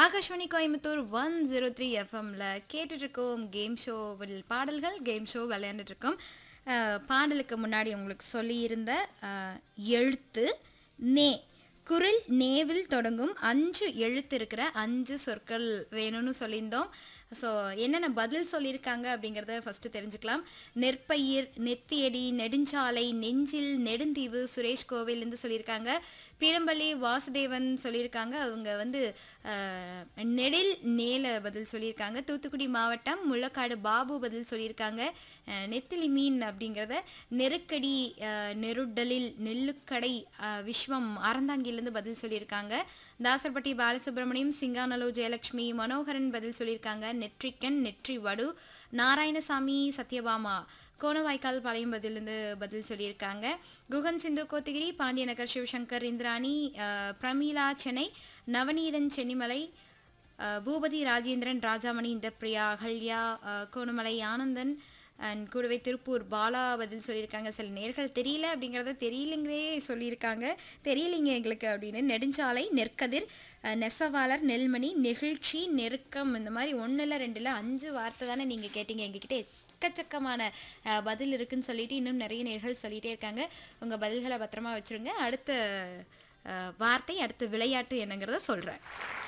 Akashvani Coimbatore one zero three எஃப்எம்ல கேட்டுட்டு இருக்கோம் கேம் ஷோவில் பாடல்கள் கேம் ஷோ விளையாண்டுட்டு இருக்கோம் அஹ், பாடலுக்கு முன்னாடி உங்களுக்கு சொல்லியிருந்த அஹ், எழுத்து நே குரில் நேவில் தொடங்கும் அஞ்சு எழுத்து இருக்கிற அஞ்சு சொற்கள் வேணும்னு சொல்லியிருந்தோம் ஸோ என்னென்ன பதில் சொல்லியிருக்காங்க அப்படிங்கிறத ஃபஸ்ட்டு தெரிஞ்சுக்கலாம் நெற்பயிர் நெத்தியடி நெடுஞ்சாலை நெஞ்சில் நெடுந்தீவு சுரேஷ் கோவிலேருந்து சொல்லியிருக்காங்க பீரம்பள்ளி வாசுதேவன் சொல்லியிருக்காங்க அவங்க வந்து அஹ், நெடில் நேல பதில் சொல்லியிருக்காங்க தூத்துக்குடி மாவட்டம் முள்ளக்காடு பாபு பதில் சொல்லியிருக்காங்க அஹ், நெத்திலி மீன் அப்படிங்கிறத நெருக்கடி அஹ், நெருடலில் நெல்லுக்கடை அஹ், விஸ்வம் அறந்தாங்கிலேருந்து பதில் சொல்லியிருக்காங்க தாசர்பட்டி பாலசுப்ரமணியம் சிங்கானலோ ஜெயலட்சுமி மனோகரன் பதில் சொல்லியிருக்காங்க நெற்றிக்கன் நெற்றி வடு நாராயணசாமி சத்யபாமா கோணவாய்க்கால் பாளையம் பதிலிருந்து பதில் சொல்லியிருக்காங்க குகன் சிந்து கோத்தகிரி பாண்டியநகர் சிவசங்கர் இந்திராணி அஹ், பிரமீளா சென்னை நவநீதன் சென்னிமலை அஹ், பூபதி ராஜேந்திரன் ராஜாமணி இந்த பிரியா அகல்யா அஹ், கோணமலை ஆனந்தன் அண்ட் கூடவே திருப்பூர் பாலா பதில் சொல்லியிருக்காங்க சில நேர்கள் தெரியல அப்படிங்கிறத தெரியலங்களே சொல்லியிருக்காங்க தெரியலைங்க எங்களுக்கு அப்படின்னு நெடுஞ்சாலை நெற்கதிர் அஹ், நெசவாளர் நெல்மணி நெகிழ்ச்சி நெருக்கம் இந்த மாதிரி ஒன்றில் ரெண்டில் அஞ்சு வார்த்தை தானே நீங்கள் கேட்டீங்க எங்ககிட்ட எக்கச்சக்கமான அஹ், பதில் இருக்குன்னு சொல்லிட்டு இன்னும் நிறைய நேர்கள் சொல்லிகிட்டே இருக்காங்க உங்கள் பதில்களை பத்திரமா வச்சுருங்க அடுத்த அஹ், வார்த்தை அடுத்த விளையாட்டு என்னங்கிறத சொல்கிறேன்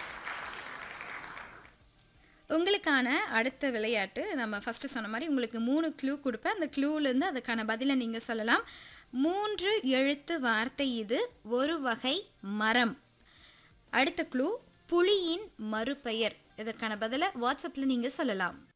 உங்களுக்கான அடுத்த விளையாட்டு நம்ம ஃபஸ்ட்டு சொன்ன மாதிரி உங்களுக்கு மூணு க்ளூ கொடுப்பேன் அந்த க்ளூலேருந்து அதுக்கான பதிலை நீங்கள் சொல்லலாம் மூன்று எழுத்து வார்த்தை இது ஒரு வகை மரம் அடுத்த க்ளூ புலியின் மறுபெயர் இதற்கான பதிலை வாட்ஸ்அப்பில் நீங்கள் சொல்லலாம்